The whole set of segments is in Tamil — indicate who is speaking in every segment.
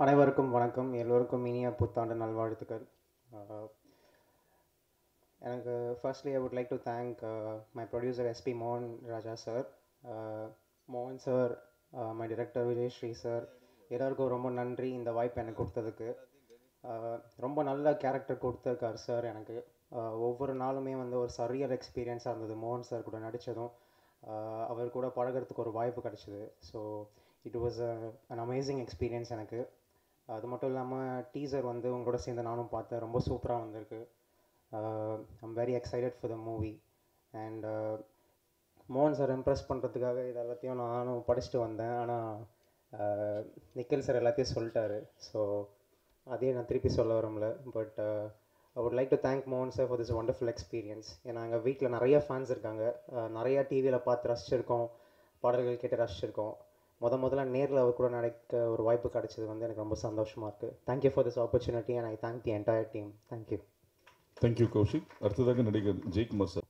Speaker 1: அனைவருக்கும் வணக்கம் எல்லோருக்கும் இனிய புத்தாண்டு நல்வாழ்த்துக்கள் Uh, எனக்கு firstly I would like to thank my producer SP மோகன் ராஜா சார் மோகன் sir my director Vijay Sri sir எல்லாருக்கும் ரொம்ப நன்றி இந்த வாய்ப்பு எனக்கு கொடுத்ததுக்கு Uh, ரொம்ப நல்ல கேரக்டர் கொடுத்துருக்கார் சார் எனக்கு Uh, ஒவ்வொரு நாளுமே வந்து ஒரு சரியல் எக்ஸ்பீரியன்ஸாக இருந்தது மோகன் சார் கூட நடித்ததும் அவர் கூட பழகிறதுக்கு ஒரு வாய்ப்பு கிடச்சிது so it was an amazing experience எனக்கு அது மட்டும் இல்லாமல் டீசர் வந்து உங்களோட சேர்ந்து நானும் பார்த்தேன் ரொம்ப சூப்பராக வந்திருக்கு I'm very excited for the movie and மோகன் சார் இம்ப்ரெஸ் பண்ணுறதுக்காக இது எல்லாத்தையும் நானும் படிச்சுட்டு வந்தேன் ஆனால் நிக்கில் சார் எல்லாத்தையும் சொல்லிட்டாரு ஸோ அதே நான் திருப்பி சொல்ல விரும்பல but I would like to thank மோகன் sir for this wonderful experience ஏன்னா எங்கள் வீட்டில் நிறைய ஃபேன்ஸ் இருக்காங்க அஹ், நிறையா டிவியில் பார்த்து ரசிச்சிருக்கோம் பாடல்கள் கேட்டு ரசிச்சிருக்கோம் முத முதல்ல நேரில் அவர் கூட நடக்க ஒரு வாய்ப்பு கிடைச்சது வந்து எனக்கு ரொம்ப சந்தோஷமாக இருக்குது thank you for this opportunity and I thank the entire team thank you
Speaker 2: thank you Kaushik அடுத்ததாக நடிகர் ஜெயக்குமார் சார்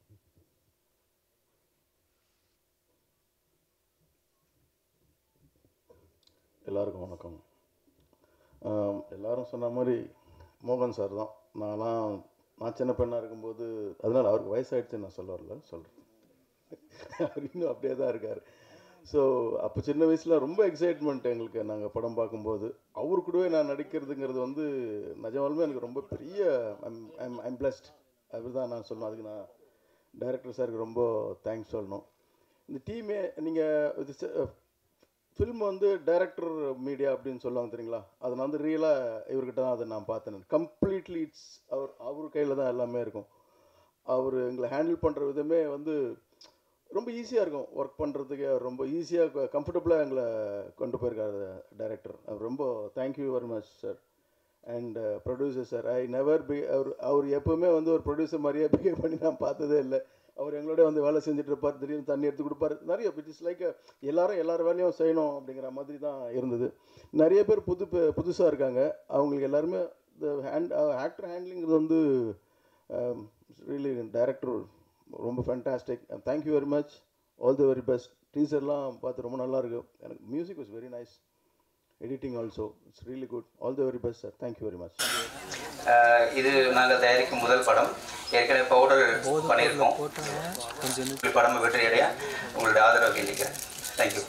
Speaker 3: எல்லாருக்கும் வணக்கம் ஆம், எல்லாரும் சொன்ன மாதிரி மோகன் சார் தான் நான்லாம் நான் சின்ன பெண்ணாக இருக்கும்போது அதனால் அவருக்கு வயசாயிடுச்சுன்னு நான் சொல்ல வரல சொல்கிறேன் அவர் இன்னும் அப்படியே தான் இருக்கார் ஸோ அப்போ சின்ன வயசில் ரொம்ப எக்ஸைட்மெண்ட் எங்களுக்கு நாங்கள் படம் பார்க்கும்போது அவர் கூடவே நான் நடிக்கிறதுங்கிறது வந்து நிஜமாலுமே எனக்கு ரொம்ப பெரிய ஐம் பிளஸ்ட் அப்படி தான் நான் சொல்லணும் அதுக்கு நான் டைரக்டர் சாருக்கு ரொம்ப தேங்க்ஸ் சொல்லணும் இந்த டீமே நீங்கள் ஃபில்ம் வந்து டைரக்டர் மீடியா அப்படின்னு சொல்லுவாங்க தெரியுங்களா அதை நான் வந்து ரியலாக இவர்கிட்ட தான் அதை நான் பார்த்தேன் கம்ப்ளீட்லி இட்ஸ் அவர் அவர் கையில் தான் எல்லாமே இருக்கும் அவர் எங்களை ஹேண்டில் பண்ணுற விதமே வந்து ரொம்ப ஈஸியாக இருக்கும் ஒர்க் பண்ணுறதுக்கு அவர் ரொம்ப ஈஸியாக கம்ஃபர்டபுளாக எங்களை கொண்டு போயிருக்காரு டைரக்டர் அவர் ரொம்ப thank you very much sir and producer sir I never be அவர் அவர் எப்போவுமே வந்து ஒரு ப்ரொடியூசர் மாதிரியே பிஹேவ் பண்ணி நான் பார்த்ததே இல்லை அவர் எங்களோட வந்து வேலை செஞ்சுட்டு இருப்பார் திடீர்னு தண்ணி எடுத்து கொடுப்பாரு நிறைய இட் இஸ் லைக் எல்லாரும் எல்லார் வேலையும் செய்யணும் அப்படிங்கிற மாதிரி தான் இருந்தது நிறைய பேர் புது புதுசாக இருக்காங்க அவங்களுக்கு எல்லாருமே இந்த ஹேண்ட் ஆக்டர் ஹேண்ட்லிங்கிறது வந்து ரியலி டைரக்டர் ரொம்ப fantastic thank you very much all the very best டீசர்லாம் பார்த்து ரொம்ப நல்லா இருக்கு எனக்கு music was very nice editing also it's really good all the very best sir thank you very much
Speaker 4: ah இது நாங்கள் தயாரிக்கும் முதல் படம் ஏற்கனவே பவுடர் பண்ணியிருக்கோம் இந்த படம் வெற்றி அடைய உங்களுடைய ஆதரவு கேள்விக்கிறேன் தேங்க்யூ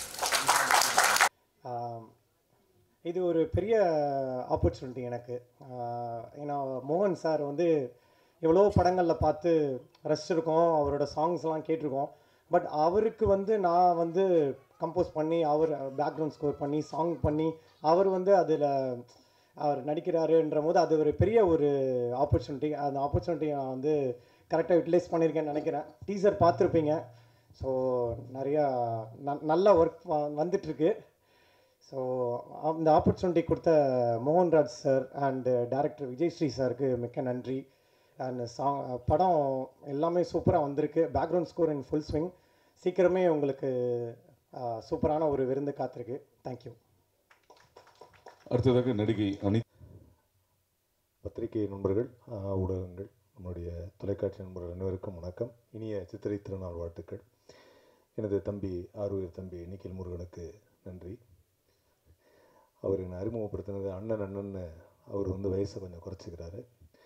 Speaker 5: ஆம், இது ஒரு பெரிய ஆப்பர்ச்சுனிட்டி எனக்கு ஆஹ், ஏன்னா மோகன் சார் வந்து எவ்வளோ படங்களில் பார்த்து ரசிச்சிருக்கோம் அவரோட சாங்ஸ்லாம் கேட்டிருக்கோம் பட் அவருக்கு வந்து நான் வந்து கம்போஸ் பண்ணி அவர் பேக்ரவுண்ட் ஸ்கோர் பண்ணி சாங் பண்ணி அவர் வந்து அதில் அவர் நடிக்கிறாருன்ற போது அது ஒரு பெரிய ஒரு ஆப்பர்ச்சுனிட்டி அந்த ஆப்பர்ச்சுனிட்டி நான் வந்து கரெக்டாக யூட்டிலைஸ் பண்ணியிருக்கேன்னு நினைக்கிறேன் டீசர் பார்த்துருப்பீங்க ஸோ நிறையா ந நல்ல ஒர்க் வந்துட்டுருக்கு ஸோ அந்த ஆப்பர்ச்சுனிட்டி கொடுத்த Mohanraj sir and director Vijay Sri சாருக்கு மிக்க நன்றி அண்ட் சாங் படம் எல்லாமே சூப்பராக வந்திருக்கு background score in full swing சீக்கிரமே உங்களுக்கு ஆஹ், சூப்பரான ஒரு விருந்து காத்திருக்கு தேங்க்யூ
Speaker 2: அடுத்ததாக நடிகை அனி
Speaker 6: பத்திரிகை நண்பர்கள் ஆஹ், ஊடகங்கள் நம்முடைய தொலைக்காட்சி நண்பர்கள் அனைவருக்கும் வணக்கம் இனிய சித்திரை திருநாள் வாழ்த்துக்கள் எனது தம்பி ஆரூர் தம்பி நிக்கில் முருகனுக்கு நன்றி அவர் என்னை அறிமுகப்படுத்தினது அண்ணன் அண்ணன்னு அவர் வந்து வயசை கொஞ்சம் குறைச்சிக்கிறாரு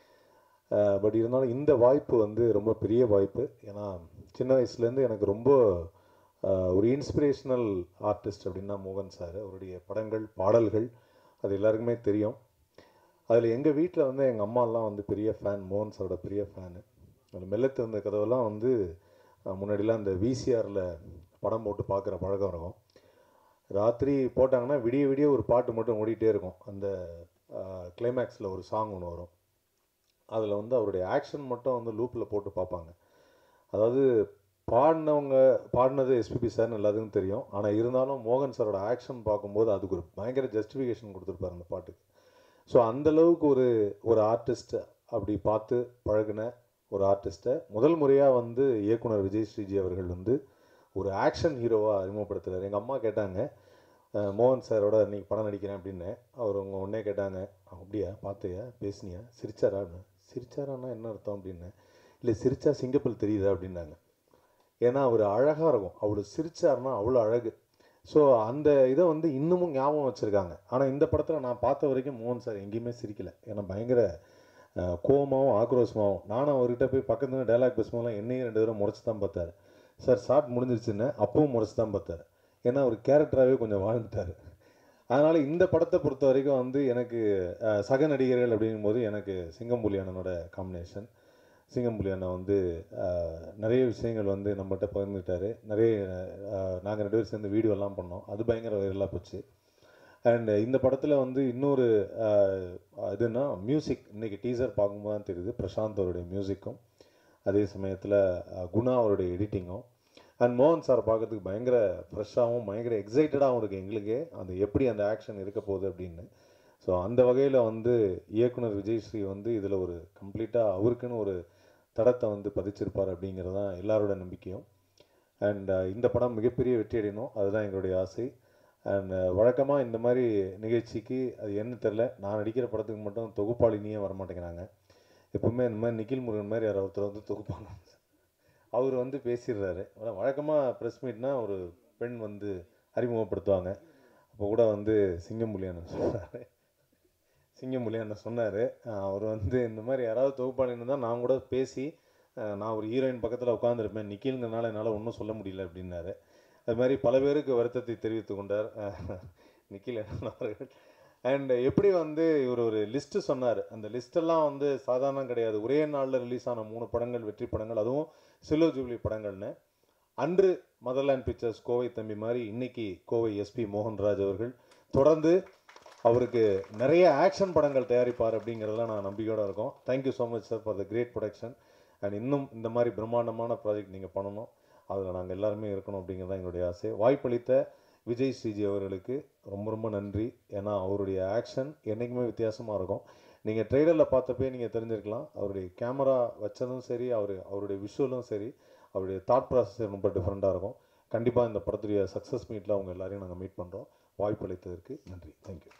Speaker 6: பட் இருந்தாலும் இந்த வாய்ப்பு வந்து ரொம்ப பெரிய வாய்ப்பு ஏன்னா சின்ன வயசுலேருந்து எனக்கு ரொம்ப ஆஹ், ஒரு இன்ஸ்பிரேஷனல் ஆர்டிஸ்ட் அப்படின்னா மோகன் சார் அவருடைய படங்கள் பாடல்கள் அது எல்லாருக்குமே தெரியும் அதில் எங்கள் வீட்டில் வந்து எங்கள் அம்மாலாம் வந்து பெரிய ஃபேன் மோகன் சாரோட பெரிய ஃபேனு அதில் மெல்ல திறந்த கதவெல்லாம் வந்து அஹ், முன்னாடிலாம் அந்த விசிஆரில் படம் போட்டு பார்க்குற பழக்கம் இருக்கும் ராத்திரி போட்டாங்கன்னா விடிய விடிய ஒரு பாட்டு மட்டும் ஓடிட்டே இருக்கும் அந்த கிளைமேக்ஸில் ஒரு சாங் ஒன்று வரும் அதில் வந்து அவருடைய ஆக்ஷன் மட்டும் வந்து லூப்பில் போட்டு பார்ப்பாங்க அதாவது பாடினவங்க பாடினது எஸ்பிபி சார்னு எல்லாத்துக்கும் தெரியும் ஆனால் இருந்தாலும் மோகன் சாரோட ஆக்ஷன் பார்க்கும்போது அதுக்கு ஒரு பயங்கர ஜஸ்டிஃபிகேஷன் கொடுத்துருப்பாரு அந்த பாட்டுக்கு ஸோ அந்தளவுக்கு ஒரு ஒரு ஆர்டிஸ்ட் அப்படி பார்த்து பழகின ஒரு ஆர்டிஸ்ட்டை முதல் முறையாக வந்து இயக்குனர் விஜய் ஸ்ரீஜி அவர்கள் வந்து ஒரு ஆக்ஷன் ஹீரோவாக அறிமுகப்படுத்துறாரு எங்கள் அம்மா கேட்டாங்க அஹ், மோகன் சாரோட இன்னைக்கு படம் நடிக்கிறேன் அப்படின்னு அவர் அவங்க உடனே கேட்டாங்க அப்படியா பார்த்தியா பேசுனியா சிரிச்சாரான்னு சிரிச்சாரான்னா என்ன அர்த்தம் அப்படின்னு இல்லை சிரிச்சா சிங்கப்பல் தெரியுதா அப்படின்னாங்க ஏன்னா அவர் அழகாக இருக்கும் அவ்வளோ சிரிச்சாருன்னா அவ்வளோ அழகு ஸோ அந்த இதை வந்து இன்னமும் ஞாபகம் வச்சுருக்காங்க ஆனால் இந்த படத்தில் நான் பார்த்த வரைக்கும் மோகன் சார் எங்கேயுமே சிரிக்கல ஏன்னா பயங்கர அஹ், கோவமாவும் ஆக்ரோஷமாகவும் நானும் அவர்கிட்ட போய் பக்கத்துல டைலாக் பேசும்போதெல்லாம் என்னையும் ரெண்டு தடவை முறைச்சி தான் பார்த்தாரு சார் ஷார்ட் முடிஞ்சிருச்சுன்னு அப்பவும் முறைச்சி தான் பார்த்தாரு ஏன்னா அவர் கேரக்டராகவே கொஞ்சம் வாழ்ந்துட்டார் அதனால் இந்த படத்தை பொறுத்த வரைக்கும் வந்து எனக்கு அஹ், சக நடிகர்கள் அப்படிங்கும்போது எனக்கு சிங்கம்புலி அண்ணனோட காம்பினேஷன் சிங்கம்புலி அண்ணன் வந்து அஹ், நிறைய விஷயங்கள் வந்து நம்மகிட்ட பகிர்ந்துட்டாரு நிறைய நாங்கள் ரெண்டு பேரும் சேர்ந்து வீடியோலாம் பண்ணோம் அது பயங்கர வைரலாக போச்சு அண்ட் இந்த படத்தில் வந்து இன்னொரு அஹ், இதுன்னா மியூசிக் இன்னைக்கு டீசர் பார்க்கும்போது தான் தெரியுது பிரசாந்த் அவருடைய மியூசிக்கும் அதே சமயத்தில் குணா அவருடைய எடிட்டிங்கும் அண்ட் மோகன் சார் பார்க்கறதுக்கு பயங்கர ஃப்ரெஷ்ஷாகவும் பயங்கர எக்ஸைட்டடாகவும் இருக்குது எங்களுக்கே அந்த எப்படி அந்த ஆக்ஷன் இருக்க போகுது அப்படின்னு ஸோ அந்த வகையில் வந்து இயக்குனர் விஜய் ஸ்ரீ வந்து இதில் ஒரு கம்ப்ளீட்டாக அவருக்குன்னு ஒரு தடத்தை வந்து பதிச்சிருப்பார் அப்படிங்கிறது தான் எல்லாரோட நம்பிக்கையும் அண்ட் இந்த படம் மிகப்பெரிய வெற்றி அடையணும் அதுதான் எங்களுடைய ஆசை அண்ட் வழக்கமாக இந்த மாதிரி நிகழ்ச்சிக்கு அது என்ன தெரில நான் நடிக்கிற படத்துக்கு மட்டும் தொகுப்பாளினியே வரமாட்டேங்கிறாங்க எப்பவுமே இந்த மாதிரி நிখিல் முருகன் மாதிரி யாராவது ஒருத்தர் வந்து தொகுப்பாங்க அவர் வந்து பேசிடுறாரு ஆனால் வழக்கமாக ப்ரெஸ் மீட்னா ஒரு பெண் வந்து அறிமுகப்படுத்துவாங்க அப்போ கூட வந்து சிங்கம்புலி அண்ணன் சொல்கிறாரு சிங்கம்புலி அண்ணன் சொன்னார் அவர் வந்து இந்த மாதிரி யாராவது தொகுப்பாளின்னு தான் நான் கூட பேசி அஹ், நான் ஒரு ஹீரோயின் பக்கத்தில் உட்காந்துருப்பேன் நிக்கில்ங்கிறனால என்னால் ஒன்றும் சொல்ல முடியல அப்படின்னாரு அது மாதிரி பல பேருக்கு வருத்தத்தை தெரிவித்து கொண்டார் அஹ், நிக்கில் அண்ணன் அவர்கள் அண்ட் எப்படி வந்து இவர் ஒரு லிஸ்ட்டு சொன்னார் அந்த லிஸ்ட்டெல்லாம் வந்து சாதாரணம் கிடையாது ஒரே நாளில் ரிலீஸ் ஆன மூணு படங்கள் வெற்றி படங்கள் அதுவும் சில்வர் ஜூப்ளி படங்கள்னு அன்று மதர்லேண்ட் பிக்சர்ஸ் கோவை தம்பி மாதிரி இன்னைக்கு கோவை எஸ்பி மோகன்ராஜ் அவர்கள் தொடர்ந்து அவருக்கு நிறைய ஆக்ஷன் படங்கள் தயாரிப்பார் அப்படிங்கிறதுல நான் நம்பிக்கையோடு இருக்கோம் thank you so much sir for the great production and இன்னும் இந்த மாதிரி பிரம்மாண்டமான ப்ராஜெக்ட் நீங்கள் பண்ணணும் அதில் நாங்கள் எல்லாருமே இருக்கணும் அப்படிங்கிறது தான் எங்களுடைய ஆசை வாய்ப்பளித்த விஜய் ஸ்ரீஜி அவர்களுக்கு ரொம்ப ரொம்ப நன்றி ஏன்னா அவருடைய ஆக்ஷன் என்றைக்குமே வித்தியாசமாக இருக்கும் நீங்கள் ட்ரெய்லரில் பார்த்தப்பே நீங்கள் தெரிஞ்சிருக்கலாம் அவருடைய கேமரா வச்சதும் சரி அவர் அவருடைய விஷுவலும் சரி அவருடைய தாட் ப்ராசஸ் ரொம்ப டிஃப்ரெண்ட்டாக இருக்கும் கண்டிப்பாக இந்த படத்துடைய சக்ஸஸ் மீட்டில் அவங்க எல்லாரையும் நாங்கள் மீட் பண்ணுறோம் வாய்ப்பளித்ததற்கு நன்றி தேங்க்யூ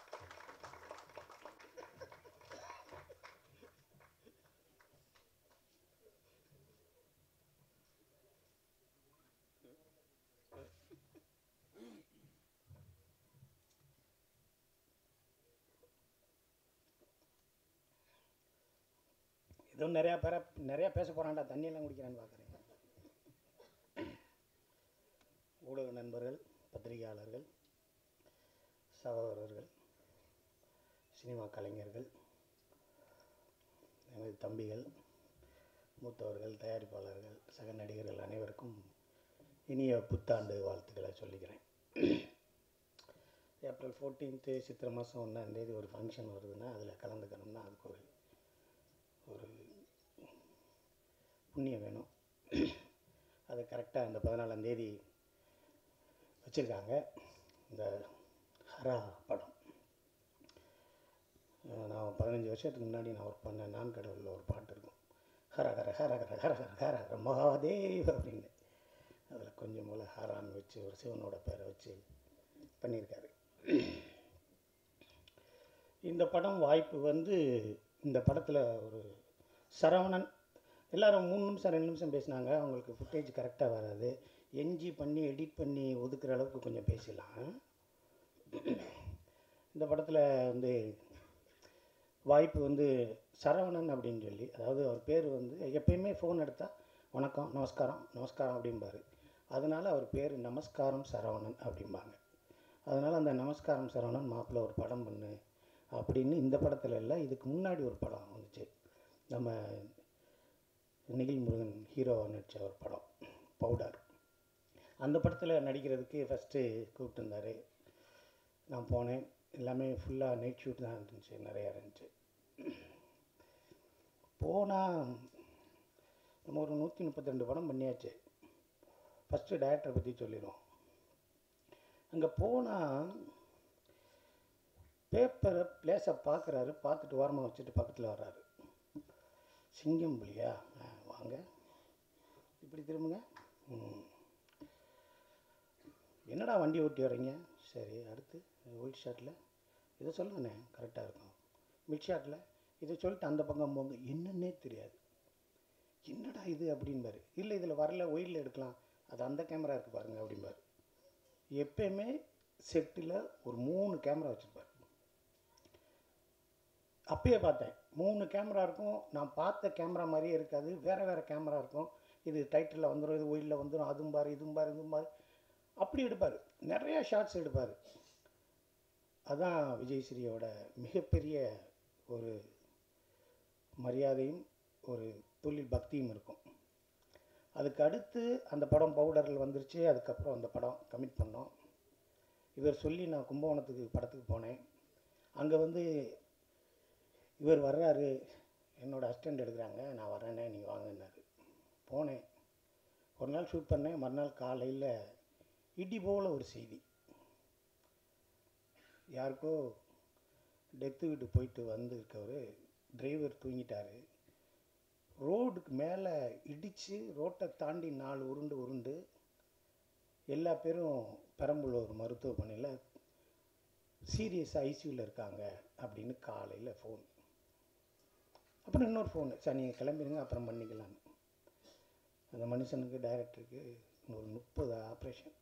Speaker 7: ஏதோ நிறையா பேர நிறையா பேச போகிறான்டா தண்ணியெல்லாம் குடிக்கிறான்னு பார்க்குறேன் ஊடக நண்பர்கள் பத்திரிகையாளர்கள் சகோதரர்கள் சினிமா கலைஞர்கள் எனது தம்பிகள் மூத்தவர்கள் தயாரிப்பாளர்கள் சக நடிகர்கள் அனைவருக்கும் இனிய புத்தாண்டு வாழ்த்துக்களை சொல்லிக்கிறேன் ஏப்ரல் ஃபோர்டீன்த்து சித்திரை மாதம் ஒன்றாந்தேதி ஒரு ஃபங்க்ஷன் வருதுன்னா அதில் கலந்துக்கணும்னா அதுக்கு ஒரு ஒரு புண்ணியம் வேணும் அது கரெக்டாக அந்த பதினாலாம் தேதி வச்சுருக்காங்க இந்த ஹரா படம் அஹ் நான் பதினஞ்சு வருஷத்துக்கு முன்னாடி நான் ஒர்க் பண்ண நான் கடவுளில் ஒரு பாட்டு இருக்கும் ஹர ஹர ஹர ஹர ஹர ஹர ஹர ஹர மகாதேவ் அப்படின்னு அதில் கொஞ்சம் போல் ஹரான்னு வச்சு ஒரு சிவனோட பேரை வச்சு பண்ணியிருக்காரு இந்த படம் வாய்ப்பு வந்து இந்த படத்தில் ஒரு சரவணன் எல்லாரும் மூணு நிமிஷம் ரெண்டு நிமிஷம் பேசினாங்க அவங்களுக்கு ஃபுட்டேஜ் கரெக்டாக வராது என்ஜி பண்ணி எடிட் பண்ணி ஒதுக்குற அளவுக்கு கொஞ்சம் பேசலாம் இந்த படத்தில் வந்து வாய்ப்பு வந்து சரவணன் அப்படின்னு சொல்லி அதாவது அவர் பேர் வந்து எப்பயுமே ஃபோன் எடுத்தால் வணக்கம் நமஸ்காரம் நமஸ்காரம் அப்படிம்பாரு அதனால் அவர் பேர் நமஸ்காரம் சரவணன் அப்படிம்பாங்க அதனால் அந்த நமஸ்காரம் சரவணன் மாப்பிள்ளை ஒரு படம் பண்ணு அப்படின்னு இந்த படத்தில் இல்லை இதுக்கு முன்னாடி ஒரு படம் வந்துச்சு நம்ம நிகில் முருகன் ஹீரோவாக நடித்த ஒரு படம் பவுடர் அந்த படத்தில் நடிக்கிறதுக்கு ஃபஸ்ட்டு கூப்பிட்டுருந்தாரு நான் போனேன் எல்லாமே ஃபுல்லாக நைட் ஷூட் தான் இருந்துச்சு நிறையா இருந்துச்சு போனால் நம்ம ஒரு நூற்றி முப்பத்தி ரெண்டு படம் பண்ணியாச்சு ஃபஸ்ட்டு டேரக்டரை பற்றி சொல்லிடுவோம் அங்கே போனால் பேப்பரை பிளேஸை பார்க்குறாரு பார்த்துட்டு ஓரமாக வச்சுட்டு பக்கத்தில் வர்றாரு சிங்கம் புலியா ஆ, வாங்க இப்படி திரும்புங்க ம். என்னடா வண்டி ஓட்டி வர்றீங்க சரி அடுத்து ஒயிட் ஷர்ட்டில் இதை சொல்லுங்கண்ணே கரெக்டாக இருக்கும் மிட் ஷாட்டில் இதை சொல்லிட்டு அந்த பக்கம் போங்க என்னன்னே தெரியாது என்னடா இது அப்படின்பாரு இல்லை இதில் வரல ஒயிலில் எடுக்கலாம் அது அந்த கேமரா இருக்குது பாருங்க அப்படிம்பாரு எப்பயுமே செட்டில் ஒரு மூணு கேமரா வச்சுருப்பார் அப்பயே பார்த்தேன் மூணு கேமரா இருக்கும் நான் பார்த்த கேமரா மாதிரியே இருக்காது வேறு வேறு கேமரா இருக்கும் இது டைட்டிலில் வந்துடும் இது ஒயிலில் வந்துடும் அதுவும் பாரு இதுவும் பாரு இதுவும் பாரு அப்படி எடுப்பார் நிறைய ஷார்ட்ஸ் எடுப்பார் அதான் விஜய்ஸ்ரீயோட மிகப்பெரிய ஒரு மரியாதையும் ஒரு தொழில் பக்தியும் இருக்கும் அதுக்கு அடுத்து அந்த படம் பவுடரில் வந்துருச்சு அதுக்கப்புறம் அந்த படம் கமிட் பண்ணோம் இவர் சொல்லி நான் கும்பகோணத்துக்கு படத்துக்கு போனேன் அங்கே வந்து இவர் வர்றாரு என்னோடய அசிஸ்டண்ட் எடுக்கிறாங்க நான் வரேனே நீங்கள் வாங்கன்னாரு போனேன் ஒரு நாள் ஷூட் பண்ணேன் மறுநாள் காலையில் இடி போல் ஒரு செய்தி யாருக்கோ டெத்து வீட்டு போயிட்டு வந்திருக்கவர் டிரைவர் தூங்கிட்டாரு ரோடுக்கு மேலே இடித்து ரோட்டை தாண்டி நாலு உருண்டு உருண்டு எல்லா பேரும் பெரம்பலூர் மருத்துவமனையில் சீரியஸ் ஐசியூவில் இருக்காங்க அப்படின்னு காலையில் ஃபோன் அப்புறம் இன்னொரு ஃபோனு சார் நீங்கள் கிளம்பிடுங்க அப்புறம் பண்ணிக்கலான்னு அந்த மனுஷனுக்கு டைரக்டருக்கு ஒரு முப்பது ஆப்ரேஷன்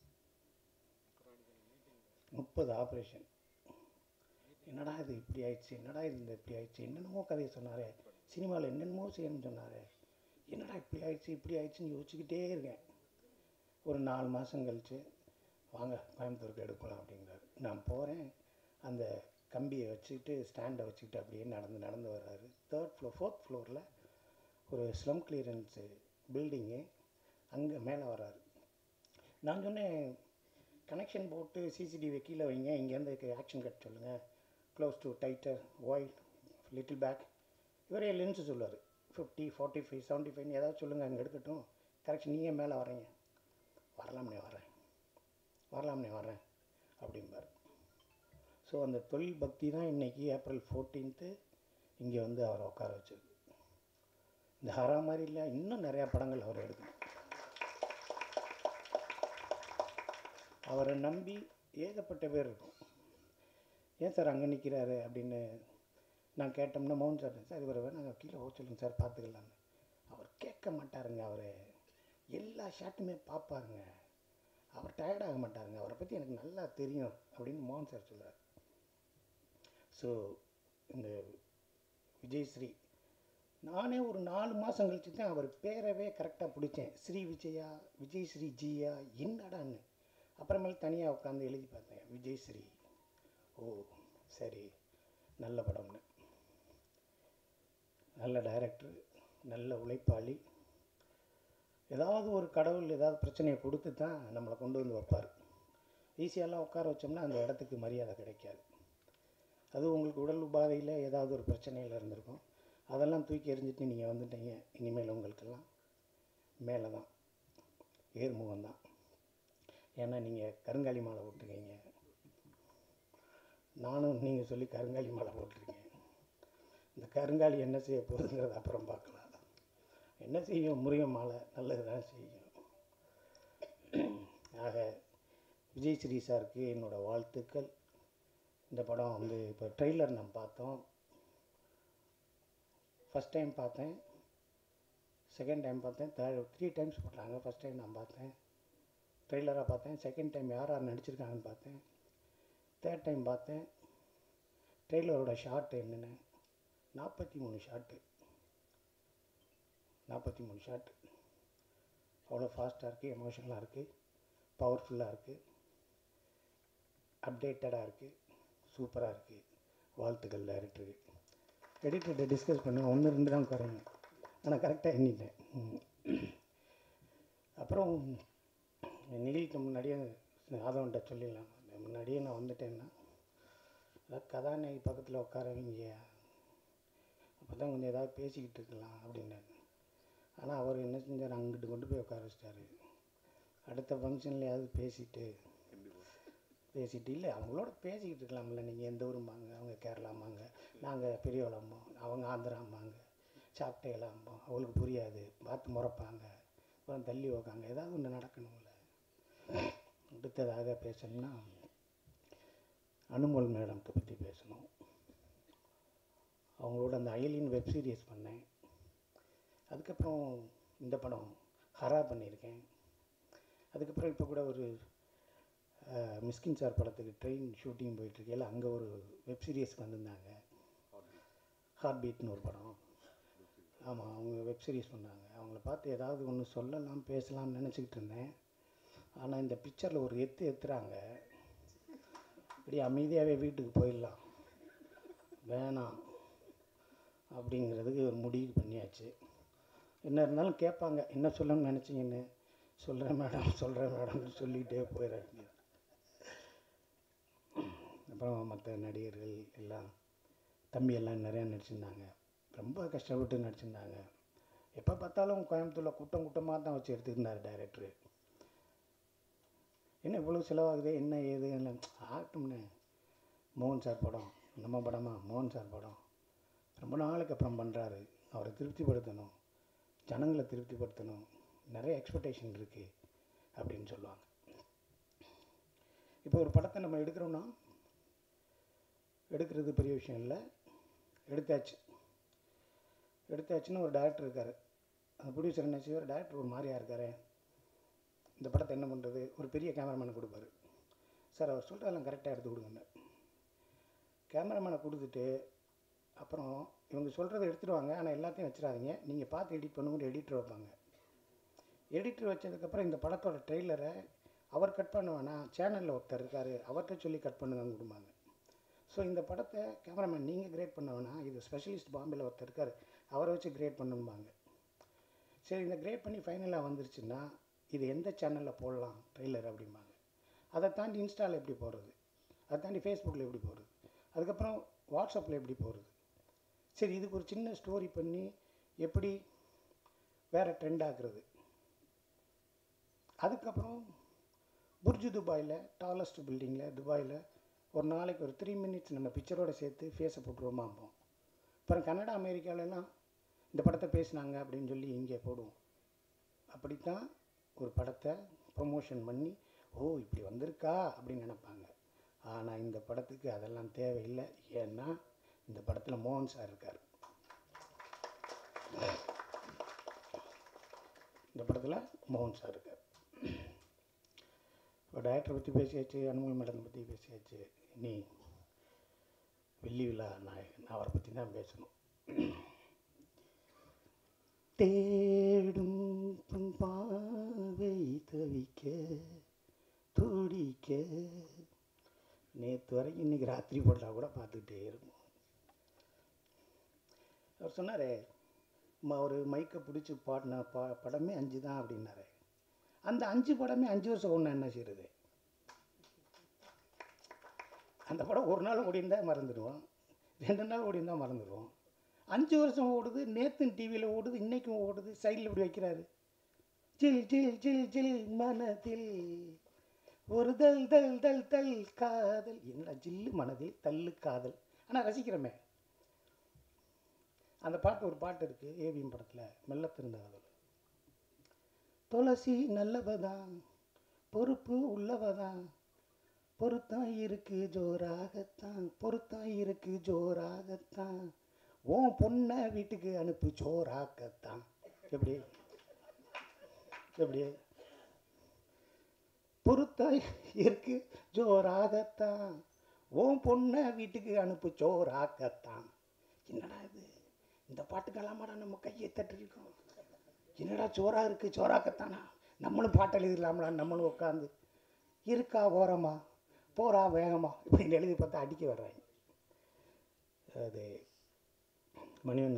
Speaker 7: முப்பது ஆப்ரேஷன் என்னடா இது இப்படி ஆயிடுச்சு என்னடா இது இந்த இப்படி ஆயிடுச்சு என்னென்னமோ கதையை சொன்னாரே சினிமாவில் என்னென்னமோ செய்யணும்னு சொன்னாரே என்னடா இப்படி ஆயிடுச்சு இப்படி ஆயிடுச்சுன்னு யோசிச்சுக்கிட்டே இருக்கேன் ஒரு நாலு மாதம் கழிச்சு வாங்க கோயம்புத்தூருக்கு எடுக்கலாம் அப்படிங்கிறாரு நான் போகிறேன் அந்த கம்பியை வச்சுக்கிட்டு ஸ்டாண்டை வச்சுக்கிட்டு அப்படியே நடந்து நடந்து வர்றாரு தேர்ட் ஃப்ளோர் ஃபோர்த் ஃப்ளோரில் ஒரு ஸ்லம் கிளியரன்ஸு பில்டிங்கு அங்கே மேலே வர்றாரு நான் சொன்னேன் கனெக்ஷன் போட்டு சிசிடிவி கீழே வைங்க இங்கேருந்து ஆக்ஷன் கட் சொல்லுங்கள் close to tighter wide little back இவரே லென்ஸு சொல்லுவார் fifty forty five seventy five ஏதாவது சொல்லுங்கள் அங்கே எடுக்கட்டும் கரெக்ஷன் நீங்கள் மேலே வரீங்க வரலாம்னே வரேன் வரலாம்னே வரேன் அப்படிம்பார் ஸோ அந்த தொழில் பக்தி தான் இன்றைக்கி ஏப்ரல் ஃபோர்டீன்த்து இங்கே வந்து அவரை உட்கார வச்சிருக்கு இந்த ஹரா மாதிரி இல்லை இன்னும் நிறையா படங்கள் அவர் எடுக்கணும் அவரை நம்பி ஏகப்பட்ட பேர் இருக்கும் ஏன் சார் அங்கே நிற்கிறாரு அப்படின்னு நான் கேட்டோம்னா மோகன் சார் சார் இவரை வேணாங்க கீழே போக சொல்லுங்க சார் பார்த்துக்கலான்னு அவர் கேட்க மாட்டாருங்க அவர் எல்லா ஷாட்டுமே பார்ப்பாருங்க அவர் டயர்டாக மாட்டாருங்க அவரை பற்றி எனக்கு நல்லா தெரியும் அப்படின்னு மோகன் சார் சொல்கிறார் ஸோ இந்த விஜயஸ்ரீ நானே ஒரு நாலு மாதம் கழிச்சு தான் அவர் பேரவே கரெக்டாக பிடிச்சேன் ஸ்ரீ விஜயா விஜயஸ்ரீ ஜியா என்னடான்னு அப்புறமேல் தனியாக உட்காந்து எழுதி பார்த்தேன் விஜயஸ்ரீ ஓ சரி நல்ல படம்னு நல்ல டைரக்டர் நல்ல உழைப்பாளி ஏதாவது ஒரு கடவுள் ஏதாவது பிரச்சனையை கொடுத்து தான் நம்மளை கொண்டு வந்து வைப்பார் ஈஸியாலாம் உட்கார வச்சோம்னா அந்த இடத்துக்கு மரியாதை கிடைக்காது அது உங்களுக்கு உடல் உபாதையில் ஏதாவது ஒரு பிரச்சனையில் இருந்திருக்கும் அதெல்லாம் தூக்கி எறிஞ்சிட்டு நீங்கள் வந்துட்டீங்க இனிமேல் உங்களுக்கெல்லாம் மேலே தான் ஏர்முகம் தான் ஏன்னா நீங்கள் கருங்காலி மாலை போட்டிருக்கீங்க நானும் நீங்கள் சொல்லி கருங்காலி மாலை போட்டிருக்கேன் இந்த கருங்காலி என்ன செய்ய போகுதுங்கிறத அப்புறம் பார்க்கலாம் என்ன செய்யும் முருகன் மாலை நல்லது தான் செய்யும் ஆக விஜய் ஸ்ரீ சாருக்கு என்னோடய வாழ்த்துக்கள் இந்த படம் வந்து இப்போ ட்ரெய்லர் நம்ம பார்த்தோம் ஃபஸ்ட் டைம் பார்த்தேன் செகண்ட் டைம் பார்த்தேன் தேர்ட் த்ரீ டைம்ஸ் போட்டாங்க ஃபஸ்ட் டைம் நான் பார்த்தேன் ட்ரெய்லராக பார்த்தேன் செகண்ட் டைம் யார் யார் நடிச்சிருக்காங்கன்னு பார்த்தேன் தேர்ட் டைம் பார்த்தேன் ட்ரெய்லரோட ஷார்ட் என்னென்னு நாற்பத்தி மூணு ஷார்ட்டு நாற்பத்தி மூணு ஷார்ட்டு அவ்வளோ ஃபாஸ்ட்டாக இருக்குது எமோஷனலாக இருக்குது பவர்ஃபுல்லாக இருக்குது அப்டேட்டடாக இருக்குது சூப்பராக இருக்குது வாழ்த்துக்கள் டைரக்டருக்கு எடிட்டர்கிட்ட டிஸ்கஸ் பண்ணுங்கள் ஒன்று ரெண்டு தான் குறையும் ஆனால் கரெக்டாக எண்ணிட்டேன் ம். அப்புறம் நிகழ்ச்சிக்கு முன்னாடியே ஆதவன்கிட்ட சொல்லிடலாம் முன்னாடியே நான் வந்துட்டேன்னா அதாவது கதாநாயகி பக்கத்தில் உட்காரவங்க அப்போ தான் கொஞ்சம் ஏதாவது பேசிக்கிட்டு இருக்கலாம் அப்படின்னாரு ஆனால் அவர் என்ன செஞ்சார் அங்கிட்டு கொண்டு போய் உட்கார வச்சிட்டாரு அடுத்த ஃபங்க்ஷன்லையாவது பேசிட்டு பேசிட்டு இல்லை அவங்களோட பேசிக்கிட்டு இருக்கலாம்ல நீங்கள் எந்த ஊரும்பாங்க அவங்க கேரளாம்பாங்க நாங்கள் பெரியவளம்போம் அவங்க ஆந்திராம்பாங்க சாப்பிட்டேலாம்போம் அவங்களுக்கு புரியாது பார்த்து முறைப்பாங்க அப்புறம் தள்ளி உக்காங்க ஏதாவது ஒன்று நடக்கணும்ல அடுத்ததாக பேசணும்னா அனுமோல் மேடம்த்தை பற்றி பேசணும் அவங்களோட அந்த அயலின் வெப் சீரிஸ் பண்ணேன் அதுக்கப்புறம் இந்த படம் ஹரா பண்ணியிருக்கேன் அதுக்கப்புறம் இப்போ கூட ஒரு அஹ், மிஸ்கின் சார் படத்துக்கு ட்ரெயின் ஷூட்டிங் போயிட்டுருக்கையில் அங்கே ஒரு வெப் சீரிஸ்க்கு வந்திருந்தாங்க ஹார்ட் பீட்னு ஒரு படம் ஆமாம் அவங்க வெப் சீரிஸ் பண்ணாங்க அவங்கள பார்த்து ஏதாவது ஒன்று சொல்லலாம் பேசலாம்னு நினச்சிக்கிட்டு இருந்தேன் ஆனால் இந்த பிக்சரில் ஒரு எத்து எத்துறாங்க இப்படி அமைதியாகவே வீட்டுக்கு போயிடலாம் வேணாம் அப்படிங்கிறதுக்கு ஒரு முடிவு பண்ணியாச்சு என்ன இருந்தாலும் கேட்பாங்க என்ன சொல்லணும்னு நினச்சிங்கன்னு சொல்கிறேன் மேடம் சொல்கிறேன் மேடம்னு சொல்லிகிட்டே போயிட வேண்டியது அப்புறம் மற்ற நடிகர்கள் எல்லாம் தம்பி எல்லாம் நிறையா நடிச்சிருந்தாங்க ரொம்ப கஷ்டப்பட்டு நடிச்சிருந்தாங்க எப்போ பார்த்தாலும் கோயம்புத்தூரில் கூட்டம் கூட்டமாக தான் வச்சு எடுத்துருந்தார் டைரக்டரு என்ன இவ்வளோ செலவாகுது என்ன ஏது இல்லை ஆகட்டும்னு மோகன் சார் படம் நம்ம படமா மோகன் சார் படம் ரொம்ப நாளைக்கு அப்புறம் பண்ணுறாரு அவரை திருப்திப்படுத்தணும் ஜனங்களை திருப்திப்படுத்தணும் நிறைய எக்ஸ்பெக்டேஷன் இருக்குது அப்படின்னு சொல்லுவாங்க இப்போ ஒரு படத்தை நம்ம எடுக்கிறோன்னா எடுக்கிறது பெரிய விஷயம் இல்லை எடுத்தாச்சு எடுத்தாச்சுன்னு ஒரு டேரக்டர் இருக்கார் அந்த ப்ரொடியூசர் என்ன செய்வார் டேரக்டர் ஒரு மாதிரியா இருக்காரு இந்த படத்தை என்ன பண்ணுறது ஒரு பெரிய கேமராமேனை கொடுப்பாரு சார் அவர் சொல்கிறதெல்லாம் கரெக்டாக எடுத்து கொடுங்க கேமராமேனை கொடுத்துட்டு அப்புறம் இவங்க சொல்கிறத எடுத்துடுவாங்க ஆனால் எல்லாத்தையும் வச்சிடாதீங்க நீங்கள் பார்த்து எடிட் பண்ணுங்க எடிட்டர் வைப்பாங்க எடிட்டர் வச்சதுக்கப்புறம் இந்த படத்தோட ட்ரெய்லரை அவர் கட் பண்ண வேணாம் சேனலில் ஒருத்தர் இருக்கார் அவர்கிட்ட சொல்லி கட் பண்ணுங்கன்னு கொடுப்பாங்க ஸோ இந்த படத்தை கேமராமேன் நீங்கள் கிரேட் பண்ண வேணாம் இது ஸ்பெஷலிஸ்ட் பாம்பேல ஒருத்தர் இருக்கார் அவரை வச்சு கிரேட் பண்ணணும்பாங்க சரி இந்த கிரேட் பண்ணி ஃபைனலாக வந்துருச்சுன்னா இது எந்த சேனலில் போடலாம் ட்ரெய்லர் அப்படிம்பாங்க அதை தாண்டி இன்ஸ்டாவில் எப்படி போடுறது அதை தாண்டி ஃபேஸ்புக்கில் எப்படி போடுறது அதுக்கப்புறம் வாட்ஸ்அப்பில் எப்படி போடுறது சரி இதுக்கு ஒரு சின்ன ஸ்டோரி பண்ணி எப்படி வேறு ட்ரெண்ட் ஆக்குறது அதுக்கப்புறம் புர்ஜு துபாயில் டாலஸ்ட் பில்டிங்கில் துபாயில் ஒரு நாளைக்கு ஒரு த்ரீ மினிட்ஸ் நம்ம பிக்சரோட சேர்த்து ஃபேஸை போட்டுருவோமாம்போம் அப்புறம் கனடா அமெரிக்காலெல்லாம் இந்த படத்தை பேசுனாங்க அப்படின்னு சொல்லி இங்கே போடுவோம் அப்படித்தான் ஒரு படத்தை ப்ரொமோஷன் பண்ணி ஓ இப்படி வந்திருக்கா அப்படின்னு நினைப்பாங்க ஆனால் இந்த படத்துக்கு அதெல்லாம் தேவையில்லை ஏன்னா இந்த படத்தில் மோகன் சார் இருக்கார் இந்த படத்தில் மோகன் சார் இருக்கார் இப்போ டைரக்டரை பற்றி பேசியாச்சு அனுமல் மேடம் பற்றி பேசியாச்சு இனி வெள்ளி விழா நாயகன் அவரை பற்றி தான் பேசணும் தேடும் பொன் பாவை தவிக்க துடிக்க நேற்று வரைக்கும் இன்றைக்கி ராத்திரி போடலாம் கூட பார்த்துக்கிட்டே இருக்கும் அவர் சொன்னாரே ம ஒரு மைக்கை பிடிச்சி பாடின பா படமே அஞ்சு தான் அப்படின்னாரு அந்த அஞ்சு படமே அஞ்சு வருஷம் ஒன்று என்ன செய்கிறது அந்த படம் ஒரு நாள் ஓடிந்தா மறந்துடுவோம் ரெண்டு நாள் ஓடிந்தா மறந்துடுவோம் அஞ்சு வருஷம் ஓடுது நேத்தும் டிவியில் ஓடுது இன்றைக்கும் ஓடுது சைடில் இப்படி வைக்கிறாரு ஜில் ஜில் ஜில் ஜில் மனதில் ஒரு தல் தல் தல் தல் காதல் என்னடா ஜில்லு மனதில் தள்ளு காதல் ஆனால் ரசிக்கிறோமே அந்த பாட்டு ஒரு பாட்டு இருக்குது ஏவிஎம் படத்தில் மெல்ல திருந்த காதல் துளசி நல்லவதான் பொறுப்பு உள்ளவதான் பொருத்தம் இருக்கு ஜோராகத்தான் பொருத்தம் இருக்கு ஜோராகத்தான் உன் பொண்ணை வீட்டுக்கு அனுப்பு ஜோராகத்தான் எப்படி எப்படி பொருத்தம் இருக்கு ஜோராகத்தான் உன் பொண்ணை வீட்டுக்கு அனுப்பு ஜோராகத்தான் என்னடா இது இந்த பாட்டுக்கெல்லாமாடா நம்ம கையை தட்டிருக்கோம் என்னடா சோறா இருக்கு சோறாக்கத்தானா நம்மளும் பாட்டு எழுதிடலாமலா நம்மளும் உட்காந்து இருக்கா ஓரமா போறா வேகமா இப்படின்னு எழுதி பார்த்தா அடிக்க வர்றாங்க அது மணிவன்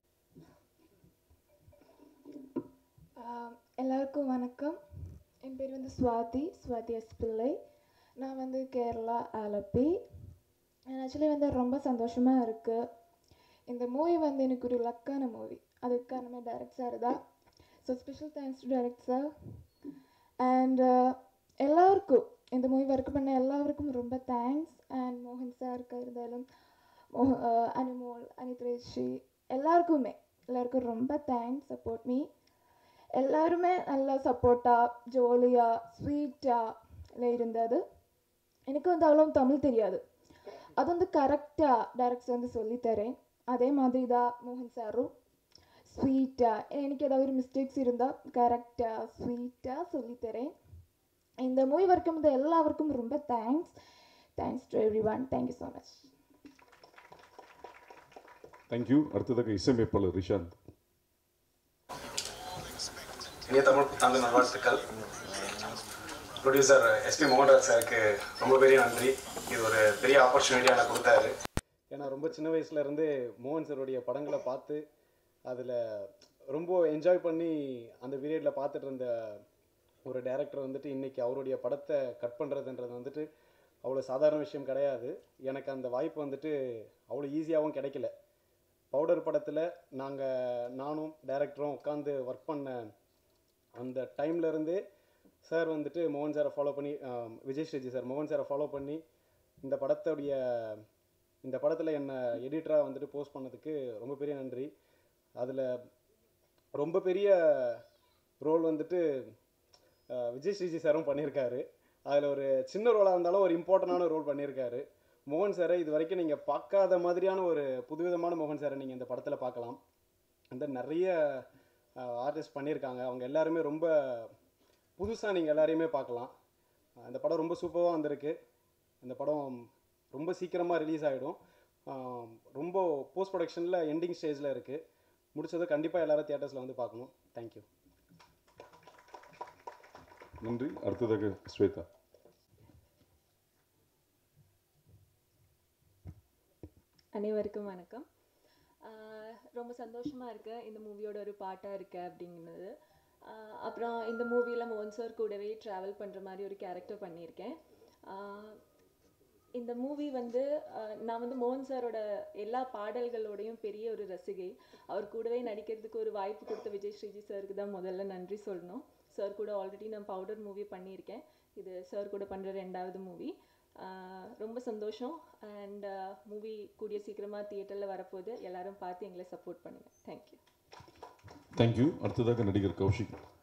Speaker 8: ஆஹ் எல்லாருக்கும் வணக்கம் என் பேர் வந்து சுவாதி சுவாதி எஸ் பிள்ளை நான் வந்து கேரளா ஆலப்பி ஆக்சுவலி வந்து ரொம்ப சந்தோஷமாக இருக்குது இந்த மூவி வந்து எனக்கு ஒரு லக்கான மூவி அதுக்கு காரணமே டைரக்ட் சார் தான் so special thanks to direct sir and எல்லாருக்கும் இந்த மூவி ஒர்க் பண்ண எல்லாருக்கும் ரொம்ப தேங்க்ஸ் அண்ட் மோகன் சாருக்கு இருந்தாலும் மோக அனிமோல் அனித்ரேஷி எல்லாருக்குமே எல்லாருக்கும் ரொம்ப தேங்க்ஸ் சப்போர்ட் மீ எல்லாருமே நல்லா சப்போர்ட்டாக ஜாலியாக ஸ்வீட்டாக இருந்தது எனக்கு வந்து அவ்வளோ தமிழ் தெரியாது அது வந்து கரெக்டாக டேரக்டர் வந்து சொல்லித்தரேன் அதே மாதிரி தான் மோகன் சாரும் ஸ்வீட்டாக எனக்கு ஏதாவது ஒரு மிஸ்டேக்ஸ் இருந்தால் கரெக்டாக ஸ்வீட்டாக சொல்லித்தரேன் இந்த மூவி வரைக்கும் வந்து எல்லாருக்கும் ரொம்ப thanks thanks to everyone thank you so much
Speaker 2: thank you அடுத்ததாக இசையமைப்பாளர் ரிஷாந்த்
Speaker 9: இனிய தமிழ் புத்தாண்டு நல்வாழ்த்துக்கள் ப்ரொடியூசர் எஸ்பி மோகன்ராஜ் சாருக்கு ரொம்ப பெரிய நன்றி இது ஒரு பெரிய ஆப்பர்ச்சுனிட்டி எனக்கு கொடுத்தாரு
Speaker 1: ஏன்னா ரொம்ப சின்ன வயசுலேருந்தே மோகன் சருடைய படங்களை பார்த்து அதில் ரொம்ப என்ஜாய் பண்ணி அந்த பீரியடில் பார்த்துட்டு இருந்த ஒரு டைரக்டர் வந்துட்டு இன்றைக்கி அவருடைய படத்தை கட் பண்ணுறதுன்றது வந்துட்டு அவ்வளோ சாதாரண விஷயம் கிடையாது எனக்கு அந்த வாய்ப்பு வந்துட்டு அவ்வளோ ஈஸியாகவும் கிடைக்கல பவுடர் படத்தில் நாங்கள் நானும் டைரக்டரும் உட்காந்து ஒர்க் பண்ண அந்த டைம்லேருந்தே சார் வந்துட்டு மோகன் சாரை ஃபாலோ பண்ணி ஆம், விஜய் ஸ்ரீஜி சார் மோகன் சாரை ஃபாலோ பண்ணி இந்த படத்துடைய இந்த படத்தில் என்னை எடிட்டராக வந்துட்டு போஸ்ட் பண்ணதுக்கு ரொம்ப பெரிய நன்றி அதில் ரொம்ப பெரிய ரோல் வந்துட்டு அஹ், விஜய் ஸ்ரீஜி சாரும் பண்ணியிருக்காரு அதில் ஒரு சின்ன ரோலாக இருந்தாலும் ஒரு இம்பார்ட்டண்டான ரோல் பண்ணியிருக்காரு மோகன் சாரை இது வரைக்கும் நீங்கள் பார்க்காத மாதிரியான ஒரு புதுவிதமான மோகன் சாரை நீங்கள் இந்த படத்தில் பார்க்கலாம் அந்த நிறைய ஆர்டிஸ்ட் பண்ணியிருக்காங்க அவங்க எல்லாருமே ரொம்ப புதுசாக நீங்கள் எல்லாரையுமே பார்க்கலாம் அஹ் இந்த படம் ரொம்ப சூப்பராக வந்திருக்கு இந்த படம் ரொம்ப சீக்கிரமாக ரிலீஸ் ஆகிடும் ரொம்ப போஸ்ட் ப்ரொடக்ஷனில் எண்டிங் ஸ்டேஜில் இருக்குது முடிச்சதும் கண்டிப்பாக எல்லாரும் தியேட்டர்ஸில் வந்து பார்க்கணும் தேங்க்யூ
Speaker 2: நன்றி அடுத்ததாக ஸ்வேதா
Speaker 10: அனைவருக்கும் வணக்கம் ஆஹ் ரொம்ப சந்தோஷமாக இருக்கு இந்த மூவியோட ஒரு பாட்டாக இருக்கு அப்படிங்கிறது ஆஹ் அப்புறம் இந்த மூவியில் மோகன் சார் கூடவே ட்ராவல் பண்ணுற மாதிரி ஒரு கேரக்டர் பண்ணியிருக்கேன் ஆஹ் இந்த மூவி வந்து ஆஹ் நான் வந்து மோகன் சாரோட எல்லா பாடல்களோடையும் பெரிய ஒரு ரசிகை அவர் கூடவே நடிக்கிறதுக்கு ஒரு வாய்ப்பு கொடுத்த விஜய் ஸ்ரீஜி சாருக்கு தான் முதல்ல நன்றி சொல்லணும் சார் கூட ஆல்ரெடி நான் பவுடர் மூவி பண்ணியிருக்கேன் இது சார் கூட பண்ணுற ரெண்டாவது மூவி ரொம்ப சந்தோஷம் அண்ட் மூவி கூடிய சீக்கிரமாக தியேட்டரில் வரப்போகுது எல்லாரும் பார்த்து எங்களை சப்போர்ட் பண்ணுங்கள் தேங்க்யூ
Speaker 2: தேங்க்யூ அடுத்ததாக நடிகர் கௌஷிக்